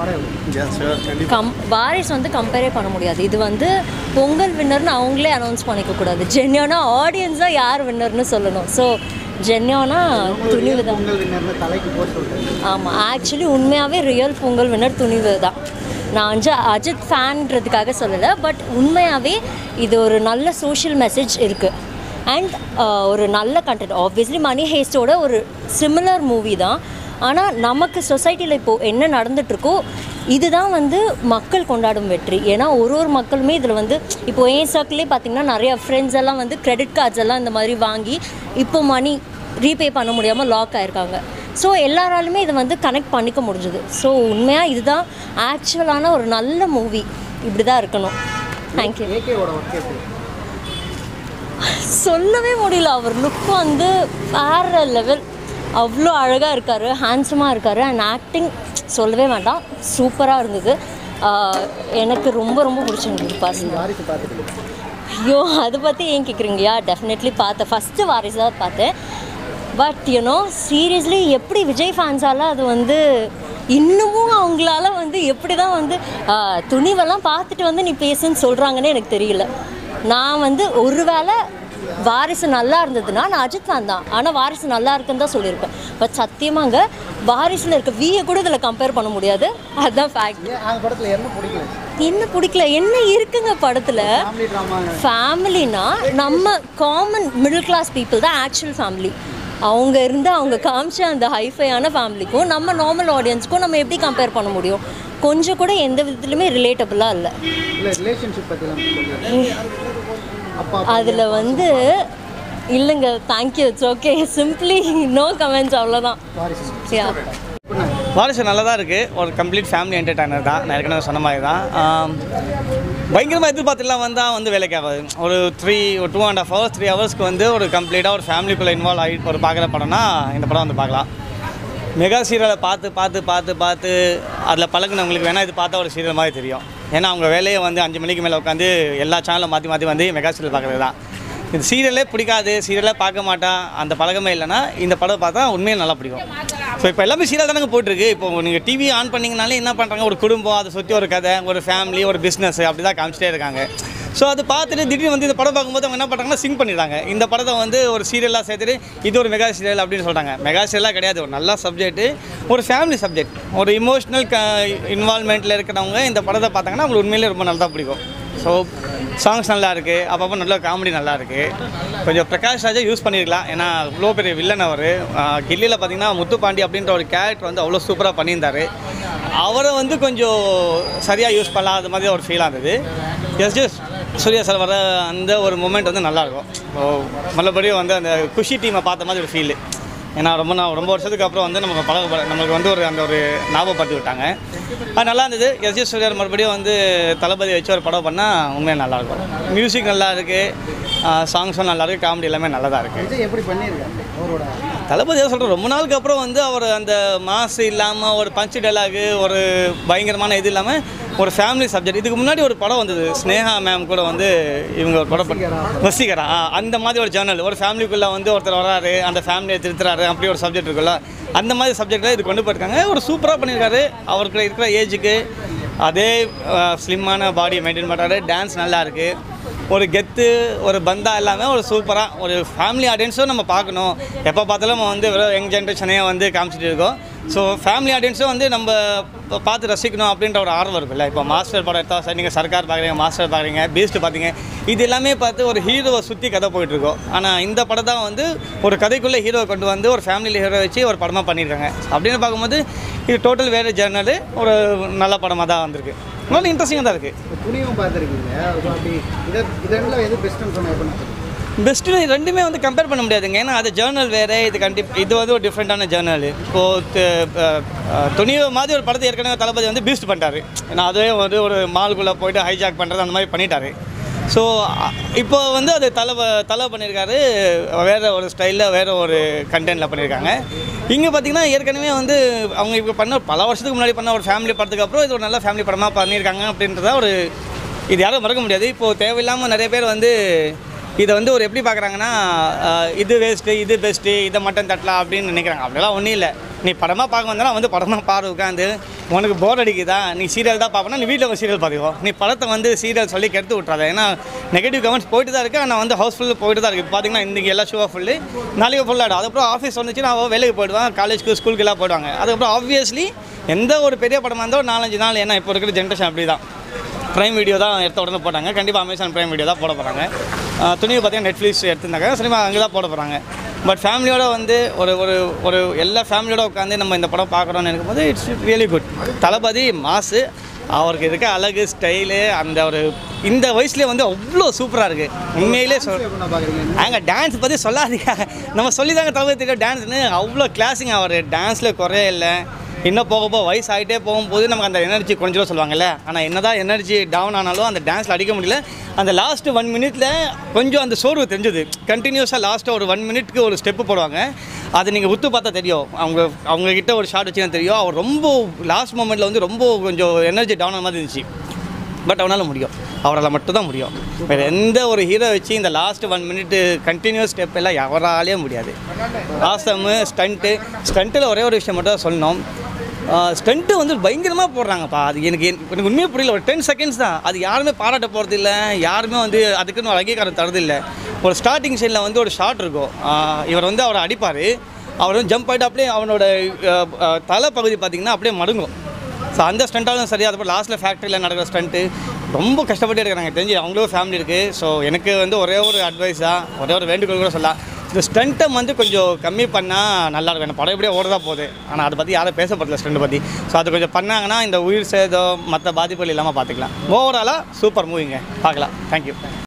படம் கம் வாரிஸ் வந்து கம்பேரே பண்ண முடியாது இது வந்து பொங்கல் வின்னர்னு அவங்களே அனௌன்ஸ் பண்ணிக்க கூடாது ஜென்யோனாக ஆடியன்ஸாக யார் வின்னர்னு சொல்லணும் ஸோ ஜென்யோனாக துணிவு தான் பொங்கல் வின்னர்னு தலைக்கு போட்டு சொல்றேன் ஆமாம் ஆக்சுவலி உண்மையாகவே ரியல் பொங்கல் வின்னர் துணிவு தான் நான் வந்து அஜித் ஃபேன்றதுக்காக சொல்லலை பட் உண்மையாகவே இது ஒரு நல்ல சோஷியல் மெசேஜ் இருக்குது அண்ட் ஒரு நல்ல கண்டென்ட் ஆப்வியஸ்லி மணி ஹேஸ்டோட ஒரு சிமிலர் மூவி தான் ஆனால் நமக்கு சொசைட்டியில் இப்போது என்ன நடந்துட்டுருக்கோ இதுதான் வந்து மக்கள் கொண்டாடும் வெற்றி ஏன்னா ஒரு ஒரு மக்களுமே இதில் வந்து இப்போ என் சர்க்கிளே பார்த்தீங்கன்னா நிறைய ஃப்ரெண்ட்ஸ் எல்லாம் வந்து கிரெடிட் கார்ட்ஸ் எல்லாம் இந்த மாதிரி வாங்கி இப்போ மணி ரீபே பண்ண முடியாமல் லாக் ஆயிருக்காங்க ஸோ எல்லாராலுமே இதை வந்து கனெக்ட் பண்ணிக்க முடிஞ்சுது ஸோ உண்மையாக இதுதான் ஆக்சுவலான ஒரு நல்ல மூவி இப்படி தான் இருக்கணும் தேங்க்யூ ஏகேவோட ஒர்க் எப்படி சொல்லவே முடியல அவர் லுக் வந்து வேற லெவல் அவ்வளோ அழகாக இருக்கார் ஹேண்ட்ஸமாக இருக்கார் அண்ட் ஆக்டிங் சொல்லவே வேண்டாம் சூப்பராக இருந்தது ஆஹ் எனக்கு ரொம்ப ரொம்ப பிடிச்சிருந்தது பர்சனல் வாரிசு பார்த்துட்டு ஐயோ அதை பற்றி ஏன் கேட்குறீங்கயா டெஃபினெட்லி பார்த்தேன் ஃபஸ்ட்டு வாரிசு தான் பார்த்தேன் பட் யூனோ சீரியஸ்லி எப்படி விஜய் ஃபேன்ஸால் அது வந்து இன்னமும் அவங்களால வந்து எப்படி தான் வந்து ஆஹ், துணிவெல்லாம் பார்த்துட்டு வந்து நீ பேசுன்னு சொல்கிறாங்கன்னு எனக்கு தெரியல நான் வந்து ஒருவேளை வாரிசு நல்லா இருந்ததுன்னா நான் அஜித் ஃபேன் தான் ஆனால் வாரிசு நல்லா இருக்குன்னு தான் சொல்லியிருப்பேன் பட் சத்தியமாங்க வாரிசில் இருக்க வீயை கூட இதில் கம்பேர் பண்ண முடியாது அதுதான் ஃபேக்ட் ஏன் அந்த படத்தில் என்ன பிடிக்கல என்ன பிடிக்கல என்ன இருக்குங்க படத்தில் ஃபேமிலி ட்ராமா ஃபேமிலினா நம்ம காமன் மிடில் கிளாஸ் பீப்புள் தான் ஆக்சுவல் ஃபேமிலி அவங்க இருந்து அவங்க காமிச்ச அந்த ஹைஃபையான ஃபேமிலிக்கும் நம்ம நார்மல் ஆடியன்ஸ்க்கும் நம்ம எப்படி கம்பேர் பண்ண முடியும் கொஞ்சம் கூட எந்த விதத்துலையுமே ரிலேட்டபுளாக இல்லை இல்லை ரிலேஷன்ஷிப் பற்றிலாம் சொல்லுங்கள் அப்பா அதில் வந்து இல்லைங்க thank you it's okay simply no comments அவ்வளோதான் வாரிசு யா வாரிசு நல்லா தான் இருக்குது ஒரு கம்ப்ளீட் ஃபேமிலி என்டர்டைனர் தான் நான் ஏற்கனவே சொன்ன மாதிரி தான் ஆம், பயங்கரமாக எதிர்பார்த்துலாம் வந்தால் வந்து வேலைக்கு ஆகாது ஒரு த்ரீ ஒரு two and half hours three ஹவர்ஸ்க்கு வந்து ஒரு கம்ப்ளீட்டாக ஒரு ஃபேமிலிக்குள்ளே இன்வால்வ் ஆகி ஒரு பார்க்குற படம்னா இந்த படம் வந்து பார்க்கலாம் மெகா சீரியலை பார்த்து பார்த்து பார்த்து பார்த்து அதில் பழகுனவங்களுக்கு வேணால் இது பார்த்தா ஒரு சீரியல் மாதிரி தெரியும் ஏன்னா அவங்க வேலையை வந்து அஞ்சு மணிக்கு மேலே உட்காந்து எல்லா சேனலும் மாற்றி மாற்றி வந்து மெகா சீரியல் பார்க்குறது தான் இது சீரியலே பிடிக்காது சீரியலே பார்க்க மாட்டான் அந்த பழக்கமே இல்லைன்னா இந்த படம் பார்த்தா உண்மையில் நல்லா பிடிக்கும் ஸோ இப்போ எல்லாமே சீரியல் தானங்க போயிட்டுருக்கு இப்போ நீங்கள் டிவி ஆன் பண்ணிங்கனாலே என்ன பண்ணுறாங்க ஒரு குடும்பம் அதை சுற்றி ஒரு கதை ஒரு ஃபேமிலி ஒரு பிஸ்னஸ் அப்படி தான் காமிச்சிட்டே இருக்காங்க ஸோ அது பார்த்துட்டு திடீர்னு வந்து இந்த படம் பார்க்கும்போது அவங்க என்ன பண்ணுறாங்கன்னா சிங்க் பண்ணிடுறாங்க இந்த படத்தை வந்து ஒரு சீரியலாக சேர்த்துட்டு இது ஒரு மெகா சீரியல் அப்படின்னு சொல்கிறாங்க மெகா சீரியலாக கிடையாது ஒரு நல்ல சப்ஜெக்ட்டு ஒரு ஃபேமிலி சப்ஜெக்ட் ஒரு இமோஷ்னல் க இன்வால்மெண்ட்டில் இருக்கிறவங்க இந்த படத்தை பார்த்தாங்கன்னா அவங்களுக்கு உண்மையிலே ரொம்ப நல்லா பிடிக்கும் ஸோ சாங்ஸ் நல்லா இருக்குது அப்பப்போ நல்ல காமெடி நல்லா இருக்குது கொஞ்சம் பிரகாஷ் ராஜா யூஸ் பண்ணியிருக்கலாம் ஏன்னா இவ்வளோ பெரிய வில்லன் அவர் கில்லியில் பார்த்தீங்கன்னா முத்துப்பாண்டி அப்படின்ற ஒரு கேரக்டர் வந்து அவ்வளோ சூப்பராக பண்ணியிருந்தார் அவரை வந்து கொஞ்சம் சரியாக யூஸ் பண்ணலாம் அது மாதிரி ஒரு ஃபீலாக இருந்தது எஸ் ஜஸ்ட் சூர்யா சார் வர அந்த ஒரு மூமெண்ட் வந்து நல்லாயிருக்கும் ஸோ மற்றபடியும் வந்து அந்த குஷி டீமை பார்த்த மாதிரி ஒரு ஃபீலு ஏன்னா ரொம்ப நான் ரொம்ப வருஷத்துக்கு அப்புறம் வந்து நமக்கு பழக நம்மளுக்கு வந்து ஒரு அந்த ஒரு ஞாபகப்படுத்தி விட்டாங்க அது நல்லா இருந்தது எஸ் ஜி சூர்யார் மறுபடியும் வந்து தளபதி வச்சு ஒரு படம் பண்ணால் உண்மையாக நல்லாயிருக்கும் மியூசிக் நல்லா இருக்குது சாங்ஸும் நல்லா இருக்குது காமெடி எல்லாமே நல்லா தான் இருக்குது விஜய் எப்படி பண்ணியிருக்காரு அவரோட தளபதி சொல்கிறேன் ரொம்ப நாளுக்கு அப்புறம் வந்து அவர் அந்த மாசு இல்லாமல் ஒரு பஞ்ச் டைலாகு ஒரு பயங்கரமான இது இல்லாமல் ஒரு ஃபேமிலி சப்ஜெக்ட் இதுக்கு முன்னாடி ஒரு படம் வந்தது ஸ்னேகா மேம் கூட வந்து இவங்க ஒரு படம் பண்ண வசீகரா ஆ, அந்த மாதிரி ஒரு ஜேர்னல் ஒரு ஃபேமிலிக்குள்ளே வந்து ஒருத்தர் வராரு அந்த ஃபேமிலியை திருத்துறாரு அப்படி ஒரு சப்ஜெக்ட் இருக்குல்ல அந்த மாதிரி சப்ஜெக்டில் இது கொண்டு போயிருக்காங்க ஒரு சூப்பராக பண்ணியிருக்காரு அவருக்கு இருக்கிற ஏஜுக்கு அதே ஸ்லிம்மான பாடியை மெயின்டைன் பண்ணுறாரு டான்ஸ் நல்லா இருக்குது ஒரு கெத்து ஒரு பந்தா எல்லாமே ஒரு சூப்பராக ஒரு ஃபேமிலி ஆடியன்ஸும் நம்ம பார்க்கணும் எப்போ பார்த்தாலும் நம்ம வந்து வெறும் யங் ஜென்ரேஷனையே வந்து காமிச்சிட்டு இருக்கோம் ஸோ ஃபேமிலி ஆடியன்ஸும் வந்து நம்ம ப- பார்த்து ரசிக்கணும் அப்படின்ற ஒரு ஆர்வம் இருக்குல்ல இப்போ மாஸ்டர் படம் எடுத்தா சார் நீங்கள் சர்க்கார் பார்க்குறீங்க மாஸ்டர் பார்க்குறீங்க பீஸ்ட் பார்த்தீங்க இது எல்லாமே பார்த்து ஒரு ஹீரோவை சுற்றி கதை போயிட்டுருக்கோம் ஆனால் இந்த படம் தான் வந்து ஒரு கதைக்குள்ளே ஹீரோவை கொண்டு வந்து ஒரு ஃபேமிலியில் ஹீரோ வச்சு ஒரு படமாக பண்ணியிருக்காங்க அப்படின்னு பார்க்கும்போது இது டோட்டல் வேறு ஜேர்னல் ஒரு நல்ல படமாக தான் வந்திருக்கு நல்ல இன்ட்ரெஸ்டிங்காக தான் இருக்குது இப்போ துணிவும் பார்த்துருக்கீங்க ஸோ அப்படி இதை இதெல்லாம் எது பெஸ்ட்டுன்னு சொன்னால் எப்போ நான் பெஸ்ட்டு ரெண்டுமே வந்து கம்பேர் பண்ண முடியாதுங்க ஏன்னா அது ஜேர்னல் வேறு இது கண்டிப் இது வந்து ஒரு டிஃப்ரெண்ட்டான ஜேர்னல் இப்போது துணிவு மாதிரி ஒரு படத்தை ஏற்கனவே தளபதி வந்து பீஸ்ட் பண்ணிட்டாரு ஏன்னா அதுவே வந்து ஒரு மால்குள்ளே போயிட்டு ஹைஜாக் பண்ணுறது அந்த மாதிரி பண்ணிட்டாரு ஸோ இப்போ வந்து அது தலை தலை பண்ணியிருக்காரு வேறு ஒரு ஸ்டைலில் வேறு ஒரு கண்டென்ட்டில் பண்ணியிருக்காங்க இங்கே பார்த்தீங்கன்னா ஏற்கனவே வந்து அவங்க இப்போ பண்ண பல வருஷத்துக்கு முன்னாடி பண்ண ஒரு ஃபேமிலி படத்துக்கு அப்புறம் இது ஒரு நல்ல ஃபேமிலி படமாக பண்ணியிருக்காங்க அப்படின்றத ஒரு இது யாரும் மறக்க முடியாது இப்போது தேவையில்லாமல் நிறைய பேர் வந்து இதை வந்து ஒரு எப்படி பார்க்குறாங்கன்னா இது வேஸ்ட்டு இது பெஸ்ட்டு இதை மட்டும் தட்டலாம் அப்படின்னு நினைக்கிறாங்க அப்படிலாம் ஒன்றும் இல்லை நீ படமாக பார்க்க வந்தா வந்து படமாக பாரு உட்காந்து உனக்கு போர் அடிக்குதா நீ சீரியல் தான் பார்ப்பனா நீ வீட்டில் சீரியல் பார்த்துக்கோ நீ படத்தை வந்து சீரியல் சொல்லி கெடுத்து விட்றாத ஏன்னா நெகட்டிவ் கமெண்ட்ஸ் போயிட்டு தான் இருக்குது ஆனால் வந்து ஹவுஸ்ஃபுல் போயிட்டு தான் இருக்குது இப்போ பார்த்தீங்கன்னா இன்றைக்கி எல்லாம் ஷோவாக ஃபுல்லு நாளைக்கு ஃபுல்லாகிடும் அதுக்கப்புறம் ஆஃபீஸ் வந்துச்சுன்னா அவள் வேலைக்கு போயிடுவான் காலேஜ்க்கு ஸ்கூலுக்கு எல்லாம் போயிடுவாங்க அதுக்கப்புறம் ஆப்வியஸ்லி எந்த ஒரு பெரிய படமாக இருந்தால் ஒரு நாலஞ்சு நாள் ஏன்னா இப்போ இருக்கிற ஜென்ரேஷன் அப்படி தான் ப்ரைம் வீடியோ தான் எடுத்த உடனே போட்டாங்க கண்டிப்பாக அமேசான் ப்ரைம் வீடியோ தான் போட போகிறாங்க துணியை பார்த்தீங்கன்னா நெட்ஃப்ளிக்ஸ் எடுத்திருந்தாங்க சினிமா அங்கே தான் போட போகிறாங்க பட் ஃபேமிலியோட வந்து ஒரு ஒரு ஒரு எல்லா ஃபேமிலியோட உட்காந்து நம்ம இந்த படம் பார்க்குறோம்னு நினைக்கும் போது இட்ஸ் ரியலி குட் தளபதி மாசு அவருக்கு இருக்க அழகு ஸ்டைலு அந்த ஒரு இந்த வயசுலேயே வந்து அவ்வளோ சூப்பராக இருக்குது உண்மையிலே சொல் எப்படி பார்க்குறீங்க அங்கே டான்ஸ் பற்றி சொல்லாதீங்க நம்ம சொல்லி தாங்க தவிர தெரியும் டான்ஸ்னு அவ்வளோ கிளாஸிங் அவர் டான்ஸில் குறைய இல்லை இன்னும் போக போக வயசு ஆகிட்டே போகும்போது நமக்கு அந்த எனர்ஜி கொஞ்சம் சொல்லுவாங்கல்ல ஆனால் என்னதான் எனர்ஜி டவுன் ஆனாலும் அந்த டான்ஸில் அடிக்க முடியல அந்த லாஸ்ட்டு ஒன் மினிட்ல கொஞ்சம் அந்த சோர்வு தெரிஞ்சது கண்டினியூஸாக லாஸ்ட்டாக ஒரு ஒன் மினிட்க்கு ஒரு ஸ்டெப்பு போடுவாங்க அது நீங்கள் உத்து பார்த்தா தெரியும் அவங்க அவங்க கிட்ட ஒரு ஷாட் வச்சுன்னா தெரியும் அவர் ரொம்ப லாஸ்ட் மூமெண்ட்டில் வந்து ரொம்ப கொஞ்சம் எனர்ஜி டவுன் ஆன மாதிரி இருந்துச்சு பட் அவனால் முடியும் அவரால் மட்டும்தான் முடியும் வேறு எந்த ஒரு ஹீரோ வச்சு இந்த last one minute continuous step எல்லாம் எவராலே முடியாது ஆசமு ஸ்டண்ட்டு ஸ்டண்ட்டில் ஒரே ஒரு விஷயம் மட்டும் தான் சொல்லணும் ஸ்டண்ட்டு வந்து பயங்கரமாக போடுறாங்கப்பா அது எனக்கு எனக்கு உண்மையாக புரியல ஒரு டென் செகண்ட்ஸ் தான் அது யாருமே பாராட்ட போகிறது இல்லை யாருமே வந்து அதுக்குன்னு ஒரு அங்கீகாரம் தரது இல்லை ஒரு ஸ்டார்டிங் சைடில் வந்து ஒரு ஷாட் இருக்கும் ஆஹ் இவர் வந்து அவரை அடிப்பார் அவர் வந்து ஜம்ப் ஆகிட்டு அப்படியே அவனோட ஆஹ், ஆஹ், தலை பகுதி பார்த்திங்கன்னா அப்படியே மடுங்கும் ஸோ அந்த ஸ்டண்ட்டாலும் சரி அதுக்கப்புறம் லாஸ்ட்டில் ஃபேக்ட்ரியில் நடக்கிற ஸ்டண்ட்டு ரொம்ப கஷ்டப்பட்டு எடுக்கிறாங்க தெரிஞ்சு அவங்களும் ஃபேமிலி இருக்குது ஸோ எனக்கு வந்து ஒரே ஒரு அட்வைஸ் தான் ஒரே ஒரு வேண்டுகோள் கூட சொல்லலாம் இந்த ஸ்டண்ட்டை வந்து கொஞ்சம் கம்மி பண்ணால் நல்லா இருக்கும் எனக்கு படம் எப்படியே ஓடதா போகுது ஆனால் அதை பற்றி யாரும் பேசப்படல ஸ்டண்ட் பற்றி ஸோ அது கொஞ்சம் பண்ணாங்கன்னா இந்த உயிர் சேதம் மற்ற பாதிப்புகள் இல்லாமல் பார்த்துக்கலாம் ஓவராலாக சூப்பர் மூவிங்க பார்க்கலாம் தேங்க்யூ